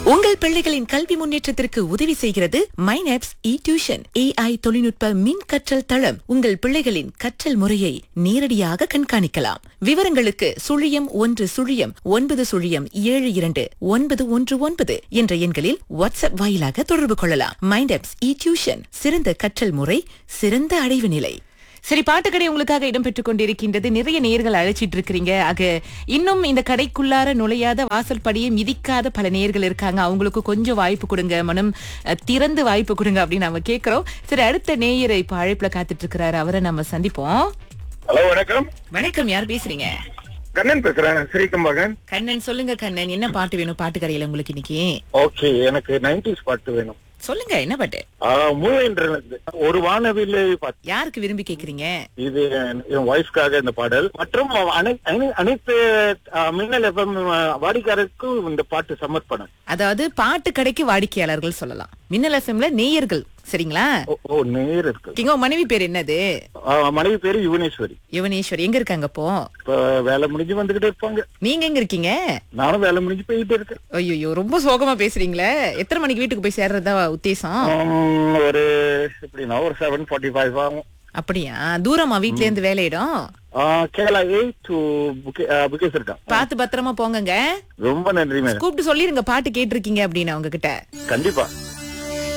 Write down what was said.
உங்கள் பிள்ளைகளின் கல்வி முன்னேற்றத்திற்கு உதவி செய்கிறது மைனாப்ஸ் இ டியூஷன் ஏஐ தொழில்நுட்ப மின் கற்றல் தளம் உங்கள் பிள்ளைகளின் கற்றல் முறையை நேரடியாக கண்காணிக்கலாம் விவரங்களுக்கு சுழியம் ஒன்று சுழியம் ஒன்பது சுழியம் ஏழு இரண்டு ஒன்பது ஒன்று ஒன்பது என்ற எண்களில் வாட்ஸ்அப் வாயிலாக தொடர்பு கொள்ளலாம் மைண்டாப்ஸ் இ டியூஷன் சிறந்த கற்றல் முறை சிறந்த அடைவு நிலை சரி பாட்டுக்கடை உங்களுக்காக இடம்பெற்றுக் கொண்டிருக்கின்றது நிறைய நேயர்கள் அழைச்சிட்டு இருக்கிறீங்க ஆக இன்னும் இந்த கடைக்குள்ளார நுழையாத வாசல் படியை மிதிக்காத பல நேயர்கள் இருக்காங்க அவங்களுக்கு கொஞ்சம் வாய்ப்பு கொடுங்க மனம் அஹ், திறந்து வாய்ப்பு கொடுங்க அப்படின்னு நம்ம கேக்குறோம் சரி அடுத்த நேயரை இப்ப அழைப்புல காத்துட்டு இருக்கிறாரு அவரை நம்ம சந்திப்போம் ஹலோ வணக்கம் வணக்கம் யார் பேசுறீங்க கண்ணன் பேசுறேன் ஸ்ரீகம்பகன் கண்ணன் சொல்லுங்க கண்ணன் என்ன பாட்டு வேணும் பாட்டுக்கடையில உங்களுக்கு இன்னைக்கு ஓகே எனக்கு நைன்டிஸ் பாட்டு வேணும் சொல்லுங்க என்ன பாட்டு மூவேன்றது ஒரு வானவில்லை பாட்டு யாருக்கு விரும்பி கேக்குறீங்க இது என் ஒய்ஃப்காக இந்த பாடல் மற்றும் அனை- அனை- அனைத்து ஆ, மின்னல் எஃப்எம் வாடிக்காரருக்கும் இந்த பாட்டு சமர்ப்பணம் அதாவது பாட்டு கடைக்கு வாடிக்கையாளர்கள் சொல்லலாம் மின்னல் எஃப்எம்ல நேயர்கள் சரிங்களா ஓ, ஓ நேர் இருக்கு உங்க மனைவி பேர் என்னது ஆ, மனைவி பேரு யுவனேஸ்வரி யுவனேஸ்வர் எங்க இருக்காங்க அப்போ இப்ப வேலை முடிஞ்சு வந்துகிட்டே இருப்பாங்க நீங்க எங்க இருக்கீங்க நானும் வேலை முடிஞ்சு போயிட்டு இருக்கேன் ஐயோ ரொம்ப சோகமா பேசுறீங்களே எத்தனை மணிக்கு வீட்டுக்கு போய் சேர்றதா உத்தேசம் உம், ஒரு எப்படின்னா ஒரு செவன் ஃபார்ட்டி ஃபைவ் ஆகும் அப்படியா தூரமா வீட்ல இருந்து வேலையிடும் ஆ, கேரளா எயிட் டு புக்கேஸ் இருக்கான் பார்த்து பத்திரமா போங்கங்க ரொம்ப நன்றி மேடம் கூப்பிட்டு சொல்லிருங்க பாட்டு கேட்டிருக்கீங்க அப்படின்னு அவங்க கிட்ட கண்டிப்பா